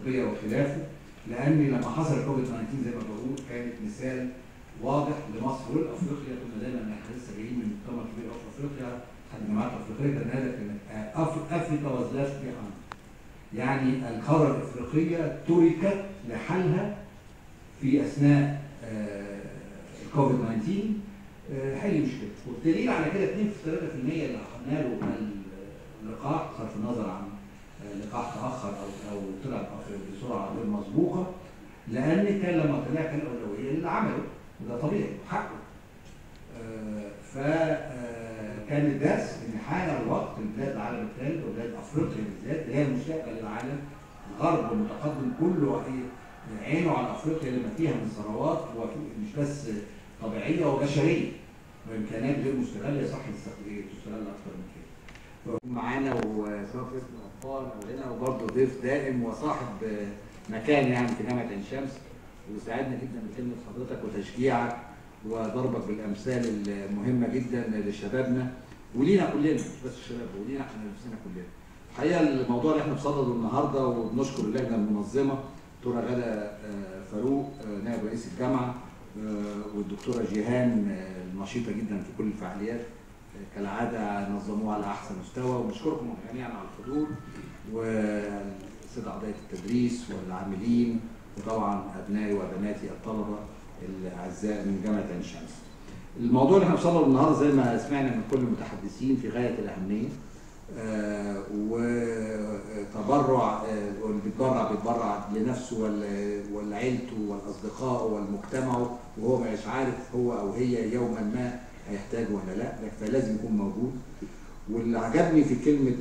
الافريقيه وخلافه لان لما حصل كوفيد 19 زي ما بقول كانت مثال واضح لمصر والافريقيا كنا دايما احنا لسه جايين من مؤتمر كبير قوي في افريقيا حد الجامعات الافريقيه كان هذا كانت افريقيا واز لاست يعني القاره الافريقيه تركت لحالها في اثناء الكوفيد 19 آه، حل مشكله والدليل على كده 2 في 3% اللي نالوا من اللقاح بصرف النظر عن آه، لقاح تاخر او او طلع بسرعه غير مسبوقه لان كان لما طلع كان الاولويه اللي عمله وده طبيعي حقه فكان الدرس ان حان الوقت لبلاد العالم الثالث وبلاد افريقيا بالذات اللي هي المستقبل العالم الغرب المتقدم كله عينه على افريقيا لما فيها من ثروات مش بس طبيعيه وبشريه وامكانيات غير مستغله صح تستغل اكثر من كده. معانا وسواء في اسم الاطفال او هنا وبرضه ضيف دائم وصاحب مكان يعني في جامعه عين شمس وساعدنا جدا بكلمه حضرتك وتشجيعك وضربك بالامثال المهمه جدا لشبابنا ولينا كلنا مش بس الشباب ولينا احنا نفسنا كلنا. الحقيقه الموضوع اللي احنا بصدده النهارده وبنشكر اللجنه المنظمه دكتوره غاده فاروق نائب رئيس الجامعه والدكتوره جيهان النشيطه جدا في كل الفعاليات كالعاده نظموها على احسن مستوى ونشكركم جميعا على الحضور والساده اعضاء التدريس والعاملين وطبعا ابنائي وبناتي الطلبه الاعزاء من جامعه عين شمس. الموضوع اللي احنا وصلنا النهارده زي ما سمعنا من كل المتحدثين في غايه الاهميه آه وتبرع آه واللي بيتبرع بيتبرع لنفسه ولا ولا عيلته والاصدقاء والمجتمع وهو مش عارف هو او هي يوما ما هيحتاج ولا لا فلازم يكون موجود واللي عجبني في كلمه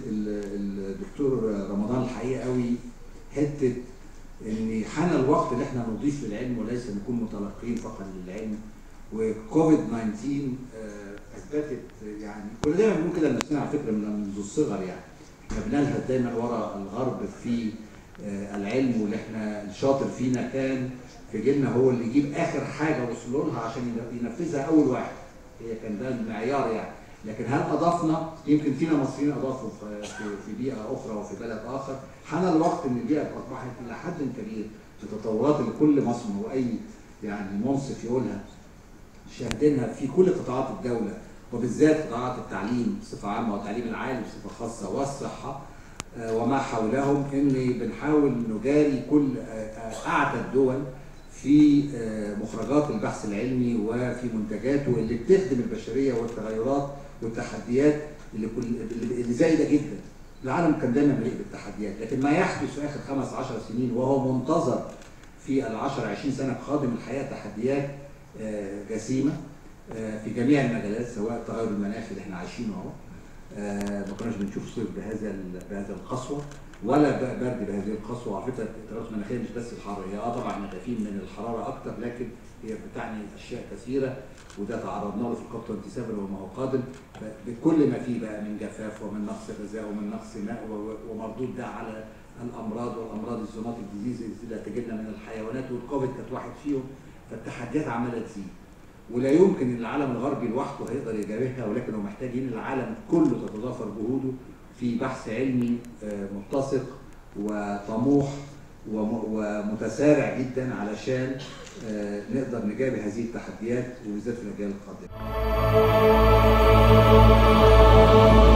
الدكتور رمضان الحقيقه قوي حته ان حان الوقت اللي احنا نضيف للعلم وليس نكون متلقين فقط للعلم وكوفيد 19 آه اثبتت يعني كنا دايما بنقول كده لنفسنا على فكره منذ الصغر يعني احنا بنلهث دايما ورا الغرب في آه العلم واللي احنا الشاطر فينا كان في جيلنا هو اللي يجيب اخر حاجه وصلوا لها عشان ينفذها اول واحد هي كان ده المعيار يعني لكن هل اضفنا يمكن فينا مصريين اضافوا في, في بيئه اخرى وفي بلد اخر حان الوقت ان البيئه اصبحت الى حد كبير في التطورات اللي كل مصر واي يعني منصف يقولها شاهدينها في كل قطاعات الدوله وبالذات قطاعات التعليم بصفه عامه والتعليم العالي بصفه خاصه والصحه وما حولهم ان بنحاول نجاري كل اعتى الدول في مخرجات البحث العلمي وفي منتجاته اللي بتخدم البشريه والتغيرات والتحديات اللي كل اللي زايده جدا. العالم كان دايما مليء بالتحديات، لكن ما يحدث في اخر خمس عشر سنين وهو منتظر في ال 10 20 سنه قادم الحياه تحديات جسيمه في جميع المجالات سواء التغير المناخي اللي احنا عايشينه اهو ما كناش بنشوف صيف بهذا بهذا القسوه ولا برد بهذه القسوه وعلى فكره التغيرات المناخيه مش بس الحر هي اه طبعا احنا خايفين من الحراره اكتر لكن هي بتعني اشياء كثيره وده تعرضنا له في الكوب 27 وما هو قادم بكل ما فيه بقى من جفاف ومن نقص غذاء ومن نقص ماء ومردود ده على الامراض والامراض الزونوتيك ديزيز اللي تجينا من الحيوانات والكوفيد كانت واحد فيهم فالتحديات عماله تزيد ولا يمكن ان العالم الغربي لوحده هيقدر يجابهها ولكن هو محتاجين العالم كله تتضافر جهوده في بحث علمي متسق وطموح ومتسارع جدا علشان نقدر نجابه هذه التحديات وبالذات في الاجيال القادمه.